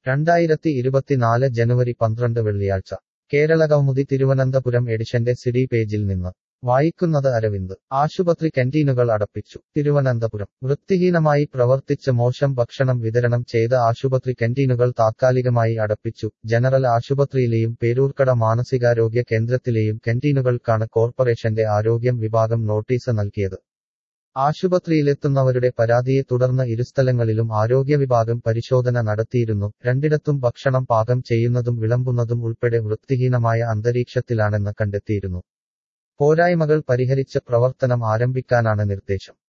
രണ്ടായിരത്തി ഇരുപത്തിനാല് ജനുവരി പന്ത്രണ്ട് വെള്ളിയാഴ്ച കേരള കൗമുദി തിരുവനന്തപുരം എഡിഷന്റെ സിഡി പേജിൽ നിന്ന് വായിക്കുന്നത് അരവിന്ദ് ആശുപത്രി കന്റീനുകൾ അടപ്പിച്ചു തിരുവനന്തപുരം വൃത്തിഹീനമായി പ്രവർത്തിച്ച് മോശം ഭക്ഷണം വിതരണം ചെയ്ത ആശുപത്രി കന്റീനുകൾ താത്കാലികമായി അടപ്പിച്ചു ജനറൽ ആശുപത്രിയിലെയും പേരൂർക്കട മാനസികാരോഗ്യ കേന്ദ്രത്തിലെയും കന്റീനുകൾക്കാണ് കോർപ്പറേഷന്റെ ആരോഗ്യം വിഭാഗം നോട്ടീസ് നൽകിയത് ആശുപത്രിയിലെത്തുന്നവരുടെ പരാതിയെ തുടർന്ന് ഇരുസ്ഥലങ്ങളിലും ആരോഗ്യ വിഭാഗം പരിശോധന നടത്തിയിരുന്നു രണ്ടിടത്തും ഭക്ഷണം പാകം ചെയ്യുന്നതും വിളമ്പുന്നതും ഉൾപ്പെടെ വൃത്തിഹീനമായ അന്തരീക്ഷത്തിലാണെന്ന് കണ്ടെത്തിയിരുന്നു പോരായ്മകൾ പരിഹരിച്ച് പ്രവർത്തനം ആരംഭിക്കാനാണ് നിർദ്ദേശം